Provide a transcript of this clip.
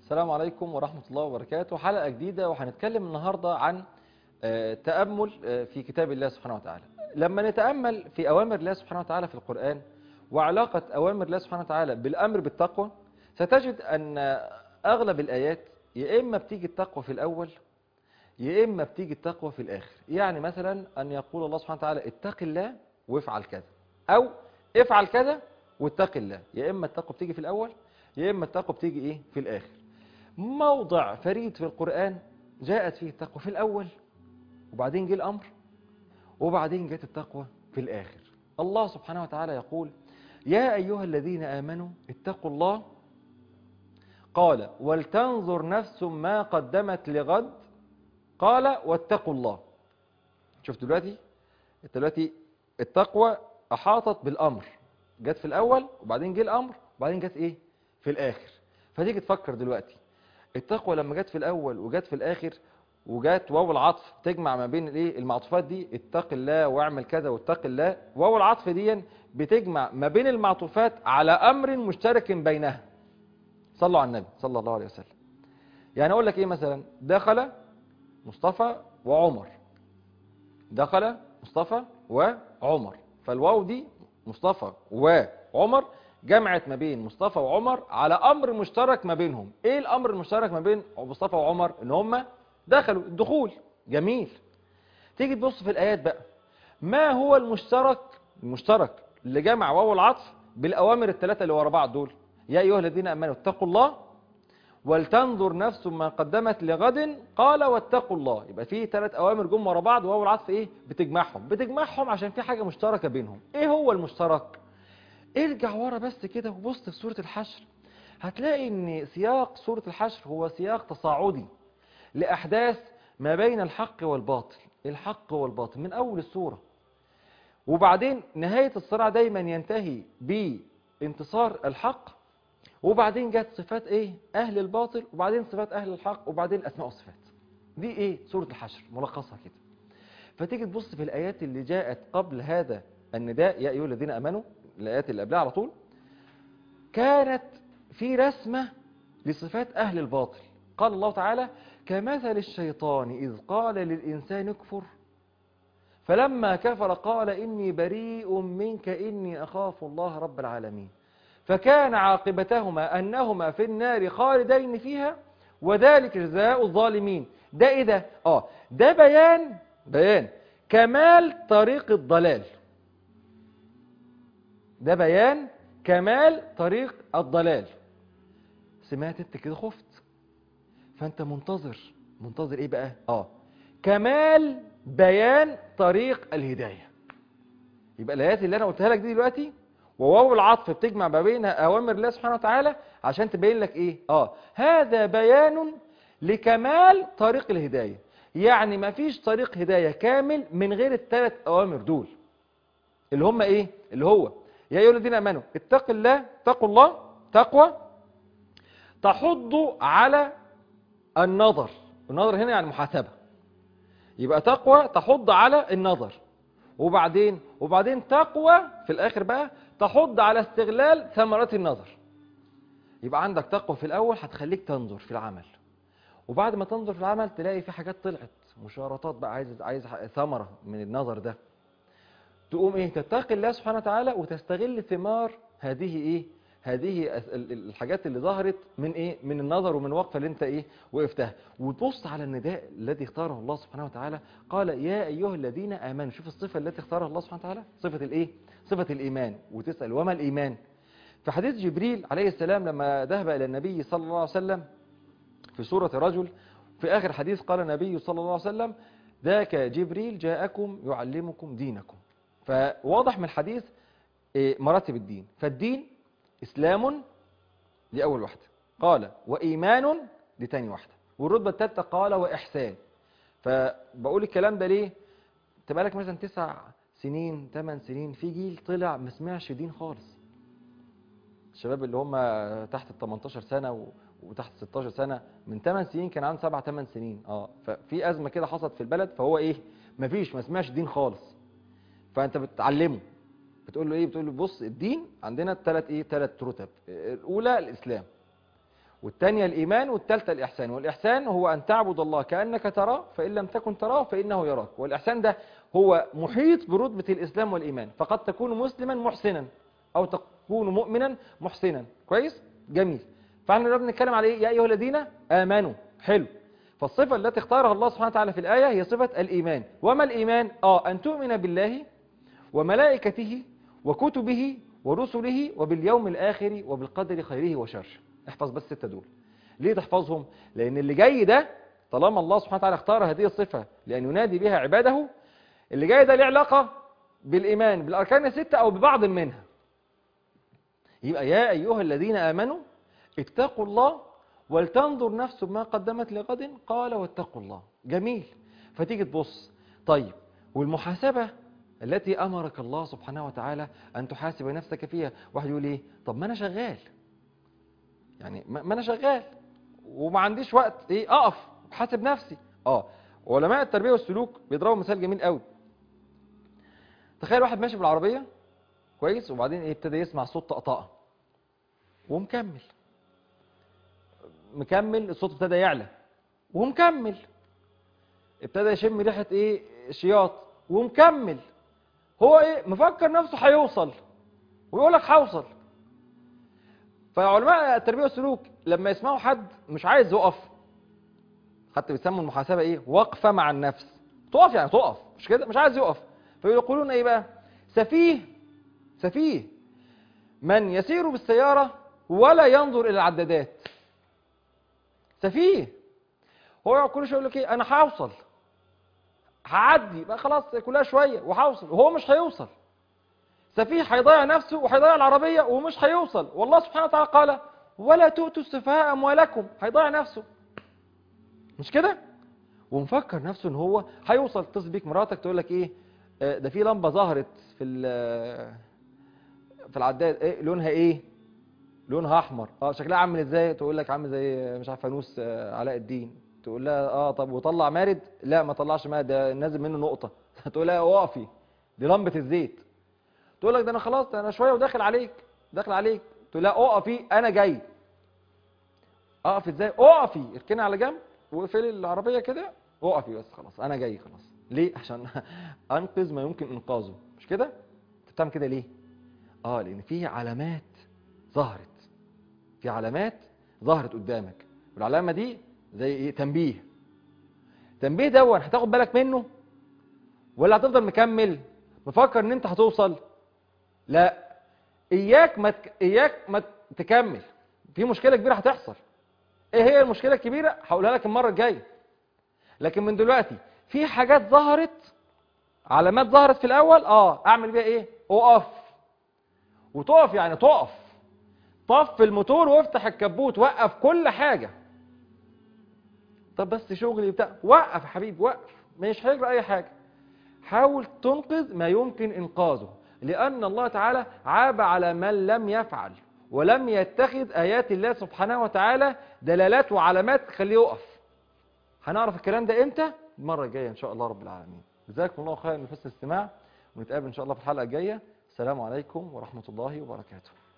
السلام عليكم ورحمة الله وبركاته حلقة جديدة وهنتكلم النهاردة عن آه، تأمل آه، في كتاب الله سبحانه وتعالى لما نتأمل في أوامر الله سبحانه وتعالى في القرآن وعلاقة أوامر الله سبحانه وتعالى بالأمر بالتقوى ستجد أن أغلب الآيات يا إما بتيجي التقوى في الأول يا إما بتيجي التقوى في الآخر يعني مثلا أن يقول الله سبحانه وتعالى اتق الله وافعل كذا أو افعل كذا واتق الله يا إما التقوى بتيجي في الأول يا إما التقوى بتيجي إيه في الآخر موضع فريد في القرآن جاءت فيه التقوى في الأول وبعدين جه الأمر وبعدين جت التقوى في الآخر الله سبحانه وتعالى يقول يا أيها الذين آمنوا اتقوا الله قال ولتنظر نفس ما قدمت لغد قال واتقوا الله شوف دلوقتي انت دلوقتي التقوى أحاطت بالأمر جت في الأول وبعدين جه الأمر وبعدين جت إيه في الآخر فتيجي تفكر دلوقتي التقوى لما جت في الأول وجت في الآخر وجت واو العطف تجمع ما بين الايه المعطوفات دي اتق الله واعمل كذا واتق الله واو العطف دي بتجمع ما بين المعطوفات على امر مشترك بينها صلوا على النبي صلى الله عليه وسلم يعني اقول لك ايه مثلا دخل مصطفى وعمر دخل مصطفى وعمر فالواو دي مصطفى وعمر جمعت ما بين مصطفى وعمر على امر مشترك ما بينهم ايه الامر المشترك ما بين مصطفى وعمر ان هم دخلوا الدخول جميل تيجي تبص في الايات بقى ما هو المشترك المشترك اللي جمع واو العطف بالاوامر الثلاثه اللي ورا بعض دول يا ايها الذين امنوا اتقوا الله ولتنظر نفس ما قدمت لغد قال واتقوا الله يبقى في ثلاث اوامر جم ورا بعض واو العطف ايه بتجمعهم بتجمعهم عشان في حاجه مشتركه بينهم ايه هو المشترك ارجع ورا بس كده وبص في سوره الحشر هتلاقي ان سياق سوره الحشر هو سياق تصاعدي لأحداث ما بين الحق والباطل الحق والباطل من أول السورة وبعدين نهاية الصراع دايما ينتهي بانتصار الحق وبعدين جت صفات ايه أهل الباطل وبعدين صفات أهل الحق وبعدين الأسماء والصفات دي ايه سورة الحشر ملخصها كده فتيجي تبص في الآيات اللي جاءت قبل هذا النداء يا أيها الذين أمنوا الآيات اللي قبلها على طول كانت في رسمة لصفات أهل الباطل قال الله تعالى كمثل الشيطان إذ قال للإنسان اكفر فلما كفر قال إني بريء منك إني أخاف الله رب العالمين فكان عاقبتهما أنهما في النار خالدين فيها وذلك جزاء الظالمين ده إيه ده؟ آه ده بيان بيان كمال طريق الضلال ده بيان كمال طريق الضلال سمعت انت كده خفت فانت منتظر منتظر ايه بقى اه كمال بيان طريق الهداية يبقى الايات اللي انا قلتها لك دي دلوقتي وواو العطف بتجمع ما بين اوامر الله سبحانه وتعالى عشان تبين لك ايه اه هذا بيان لكمال طريق الهداية يعني ما فيش طريق هداية كامل من غير الثلاث اوامر دول اللي هم ايه اللي هو يا ايها الذين امنوا اتقوا الله اتقوا الله تقوى تحض على النظر النظر هنا يعني محاسبة يبقى تقوى تحض على النظر وبعدين وبعدين تقوى في الآخر بقى تحض على استغلال ثمرات النظر يبقى عندك تقوى في الأول هتخليك تنظر في العمل وبعد ما تنظر في العمل تلاقي في حاجات طلعت مشارطات بقى عايز عايز ثمرة من النظر ده تقوم ايه تتقي الله سبحانه وتعالى وتستغل ثمار هذه ايه هذه الحاجات اللي ظهرت من ايه من النظر ومن وقفه اللي انت ايه وقفتها وتبص على النداء الذي اختاره الله سبحانه وتعالى قال يا ايها الذين امنوا شوف الصفه التي اختارها الله سبحانه وتعالى صفه الايه صفه الايمان وتسال وما الايمان في حديث جبريل عليه السلام لما ذهب الى النبي صلى الله عليه وسلم في سوره رجل في اخر حديث قال النبي صلى الله عليه وسلم ذاك جبريل جاءكم يعلمكم دينكم فواضح من الحديث مراتب الدين فالدين إسلام دي أول واحدة قال وإيمان دي تاني واحدة والرتبة الثالثة قال وإحسان فبقول الكلام ده ليه تبقى لك مثلا تسع سنين ثمان سنين في جيل طلع ما سمعش دين خالص الشباب اللي هم تحت ال 18 سنة و... وتحت 16 سنة من 8 سنين كان عنده 7 8 سنين اه ففي أزمة كده حصلت في البلد فهو إيه مفيش ما سمعش دين خالص فأنت بتعلمه بتقول له ايه بتقول له بص الدين عندنا ثلاث ايه ثلاث رتب الاولى الاسلام والثانية الإيمان والثالثة الإحسان والإحسان هو أن تعبد الله كأنك تراه فإن لم تكن تراه فإنه يراك والإحسان ده هو محيط برتبة الإسلام والإيمان فقد تكون مسلما محسنا أو تكون مؤمنا محسنا كويس جميل فاحنا دلوقتي بنتكلم على ايه يا ايها الذين امنوا حلو فالصفه التي اختارها الله سبحانه وتعالى في الايه هي صفه الايمان وما الايمان اه ان تؤمن بالله وملائكته وكتبه ورسله وباليوم الاخر وبالقدر خيره وشره احفظ بس السته دول ليه تحفظهم لان اللي جاي ده طالما الله سبحانه وتعالى اختار هذه الصفه لان ينادي بها عباده اللي جاي ده له علاقه بالايمان بالاركان السته او ببعض منها يبقى يا ايها الذين امنوا اتقوا الله ولتنظر نفس ما قدمت لغد قال واتقوا الله جميل فتيجي تبص طيب والمحاسبة التي أمرك الله سبحانه وتعالى أن تحاسب نفسك فيها واحد يقول إيه طب ما أنا شغال يعني ما ما أنا شغال وما عنديش وقت إيه أقف أحاسب نفسي آه علماء التربية والسلوك بيضربوا مثال جميل قوي تخيل واحد ماشي بالعربية كويس وبعدين إيه ابتدى يسمع صوت طقطقة ومكمل مكمل الصوت ابتدى يعلى ومكمل ابتدى يشم ريحة ايه شياط ومكمل هو ايه مفكر نفسه هيوصل ويقول لك هوصل فعلماء التربية والسلوك لما يسمعوا حد مش عايز يقف حتى بيسموا المحاسبة ايه وقفة مع النفس تقف يعني تقف مش كده مش عايز يقف فيقولون ايه بقى سفيه سفيه من يسير بالسيارة ولا ينظر إلى العدادات سفيه هو كل شويه يقول لك ايه انا هوصل هعدي بقى خلاص كلها شويه وهوصل وهو مش هيوصل سفيه هيضيع نفسه وهيضيع العربيه ومش هيوصل والله سبحانه وتعالى قال ولا تؤتوا السفهاء اموالكم هيضيع نفسه مش كده ومفكر نفسه ان هو هيوصل تتصل بيك مراتك تقول لك ايه آه، ده في لمبه ظهرت في ال- في العداد ايه لونها ايه لونها احمر اه شكلها عامل ازاي تقول لك عامل زي مش عارف فانوس آه، علاء الدين تقول لها اه طب وطلع مارد لا ما طلعش مارد ده نازل منه نقطه تقول لها اقفي دي لمبه الزيت تقول لك ده انا خلاص ده انا شويه وداخل عليك داخل عليك تقول لها اقفي انا جاي اقف ازاي اقفي اركني على جنب واقفلي العربيه كده اقفي بس خلاص انا جاي خلاص ليه عشان انقذ ما يمكن انقاذه مش كده انت بتعمل كده ليه اه لان فيه علامات ظهرت في علامات ظهرت قدامك والعلامه دي زي ايه تنبيه تنبيه دون هتاخد بالك منه ولا هتفضل مكمل مفكر ان انت هتوصل لا اياك ما تك... اياك ما تكمل في مشكله كبيره هتحصل ايه هي المشكله الكبيره هقولها لك المره الجايه لكن من دلوقتي في حاجات ظهرت علامات ظهرت في الاول اه اعمل بيها ايه اقف وتقف يعني تقف طف الموتور وافتح الكبوت وقف كل حاجة طب بس شغلي بتاع وقف يا حبيبي وقف مش هيجرى اي حاجة حاول تنقذ ما يمكن انقاذه لان الله تعالى عاب على من لم يفعل ولم يتخذ ايات الله سبحانه وتعالى دلالات وعلامات تخليه يقف هنعرف الكلام ده امتى المرة الجاية ان شاء الله رب العالمين جزاكم الله خيرا من حسن الاستماع ونتقابل ان شاء الله في الحلقة الجاية السلام عليكم ورحمة الله وبركاته